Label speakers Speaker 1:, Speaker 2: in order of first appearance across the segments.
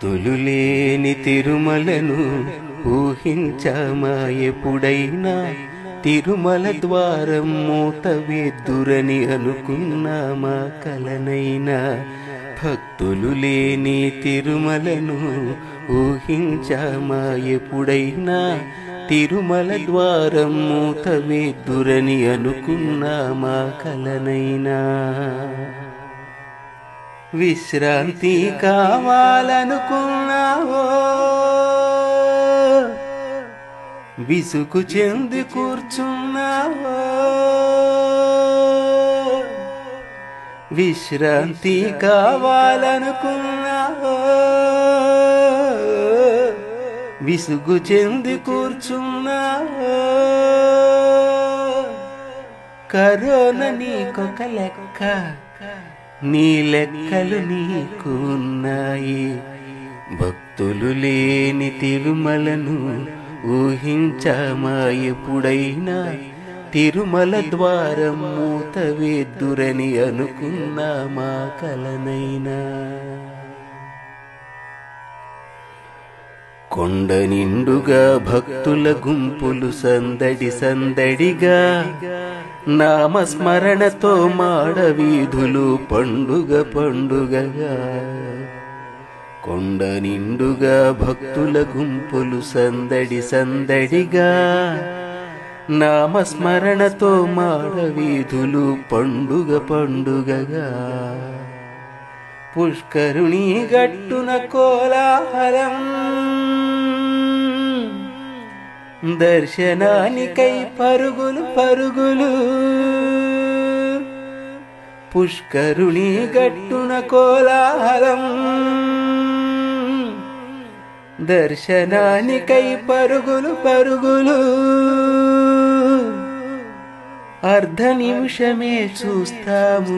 Speaker 1: భక్తులు లేని తిరుమలను ఊహించామా ఎప్పుడైనా తిరుమల ద్వారం మూతవేద్దురని అనుకున్నామా కలనైనా భక్తులు లేని తిరుమలను ఊహించామా ఎప్పుడైనా తిరుమల ద్వారం మూతవేద్దురని అనుకున్నామా కలనైనా విశ్రాంతి కావాలనుకున్నావో విసుగు చెంది కూర్చున్నావో విశ్రాంతి కావాలనుకున్నావో విసుగు చెంది కూర్చున్నావో కరోనా నీకొక లెక్క నీ లెక్కలు నీకున్నాయి భక్తులు లేని తిరుమలను ఊహించామా ఎప్పుడైనా తిరుమల ద్వారం మూతవేద్దురని అనుకున్నామా కలనైనా కొండ నిండుగా భక్తుల గుంపులు సందడి సందడిగా నామస్మరణతో మాడవీధులు పండుగ పండుగగా కొండ నిండుగా భక్తుల గుంపులు సందడి సందడిగా నామస్మరణతో మాడవీధులు పండుగ పండుగగా పుష్కరుణి గట్టున కోలాహలం దర్శనానికై పరుగులు పరుగులు పుష్కరుణి గట్టున కోలాహలం దర్శనానికై పరుగులు పరుగులు అర్ధ నిమిషమే చూస్తాము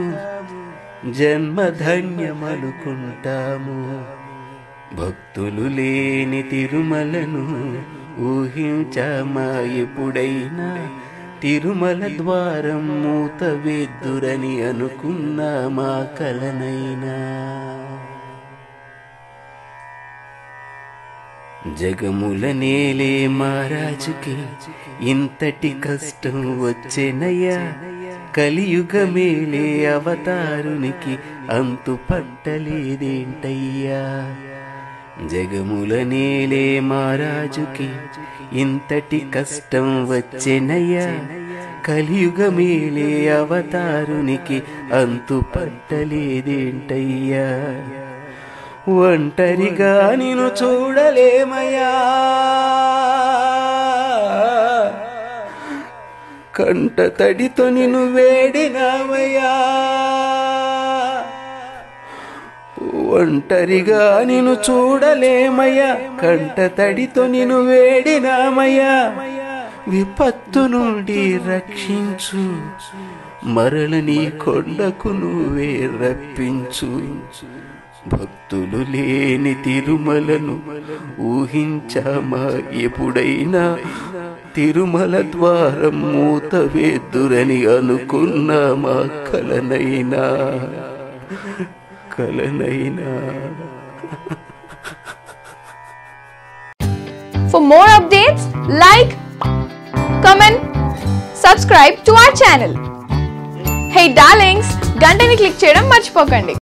Speaker 1: జన్మధన్యమనుకుంటాము భక్తులు లేని తిరుమలను ఊహించామా ఎప్పుడైనా తిరుమల ద్వారం మూతవేద్దురని అనుకున్నామా కలనైనా జగముల నేలే మహారాజుకి ఇంతటి కష్టం వచ్చెనయ్యా కలియుగ మేలే అవతారునికి అంతు పట్టలేదేంటయ్యా జగముల నేలే మహారాజుకి ఇంతటి కష్టం వచ్చెనయ్యా కలియుగ మేలే అవతారునికి అంతు పట్టలేదేంటయ్యా ఒంటరిగా నిన్ను చూడలేమయ్యా కంట తడితో నిన్ను వేడినామయ్యా ఒంటరిగా నిన్ను చూడలేమయ్యా కంట తడితో నిన్ను వేడినామయ్యా విపత్తు నుండి రక్షించు మరల నీ కొండకు నువ్వే రప్పించు భక్తులు లేని తిరుమలను ఊహించామా ఎప్పుడైనా తిరుమల ద్వారం మూతవేద్దురని అనుకున్నామా కలనైనా కలనైనా
Speaker 2: For more updates, like, comment, subscribe to our channel. Hey darlings, గంటని click చేయడం మర్చిపోకండి